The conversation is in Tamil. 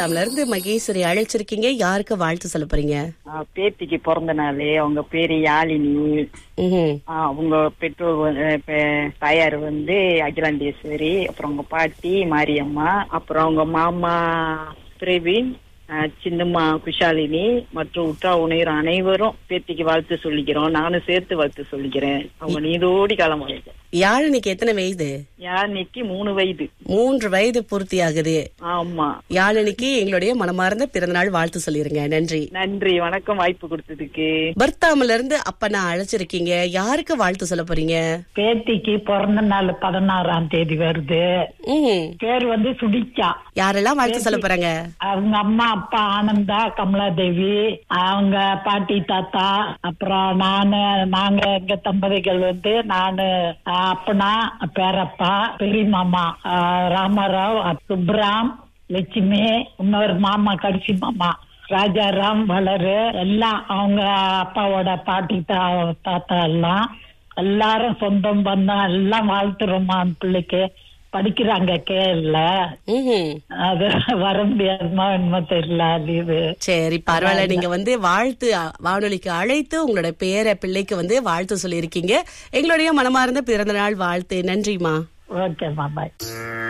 தமிழ்ல இருந்து மகேஸ்வரி அழைச்சிருக்கீங்க யாருக்கு வாழ்த்து சொல்ல போறீங்க ஆ, பேத்திக்கு பிறந்த நாள் அவங்க பேரு யாழினி ம்ஹும். ஆ, அவங்க பெற்றோர் வந்து- பெ- தாயார் வந்து அகிலாண்டேஸ்வரி அப்புறம் அவங்க பாட்டி மாரியம்மா அப்புறம் அவங்க மாமா பிரவீன் ஆ, சின்னம்மா குஷாலினி மற்றும் உற்றா உணையர் அனைவரும் பேத்திக்கு வாழ்த்து சொல்லிக்கிறோம் நானும் சேர்த்து வாழ்த்து சொல்லிக்கிறேன் அவங்க நீதோடி காலம் வாழ்க்கை யாழினிக்கு எத்தனை வயது யாழினிக்கு மூணு வயது மூன்று வயது பூர்த்தி ஆகுது ஆமா யாழினிக்கு எங்களுடைய மனமார்ந்த பிறந்தநாள் வாழ்த்து சொல்லிருங்க நன்றி நன்றி வணக்கம் வாய்ப்பு கொடுத்ததுக்கு பர்தாமில இருந்து அப்பனா அழைச்சிருக்கீங்க யாருக்கு வாழ்த்து சொல்ல போறீங்க பேத்திக்கு பிறந்த நாள் பதினாறாம் தேதி வருது ம் பேர் வந்து சுடிச்சா யாரெல்லாம் வாழ்த்து சொல்ல போறாங்க அவங்க அம்மா அப்பா ஆனந்தா கமலாதேவி அவங்க பாட்டி தாத்தா அப்புறம் நானு நாங்க எங்க தம்பதிகள் வந்து நானு ஆஹ், அப்பனா பேரப்பா பெரிய மாமா ஆஹ், ராமாராவ் சுப்ராம் லட்சுமி இன்னொரு மாமா கடைசி மாமா ராஜாராம் வளரு எல்லாம் அவங்க அப்பாவோட பாட்டி தா தாத்தா எல்லாம் எல்லாரும் சொந்தம் பந்தம் எல்லாம் வாழ்த்துறோமா அந்த பிள்ளைக்கு படிக்கிறாங்க கேரள ம்ஹும். அது வர முடியாதுமா என்னமோ தெரியல லீவு சரி பரவாயில்ல நீங்க வந்து வாழ்த்து அ- வானொலிக்கு அழைத்து உங்களோட பேர பிள்ளைக்கு வந்து வாழ்த்து சொல்லியிருக்கீங்க எங்களுடைய மனமார்ந்த பிறந்த நாள் வாழ்த்து நன்றிமா ஓகேம்மா பாய்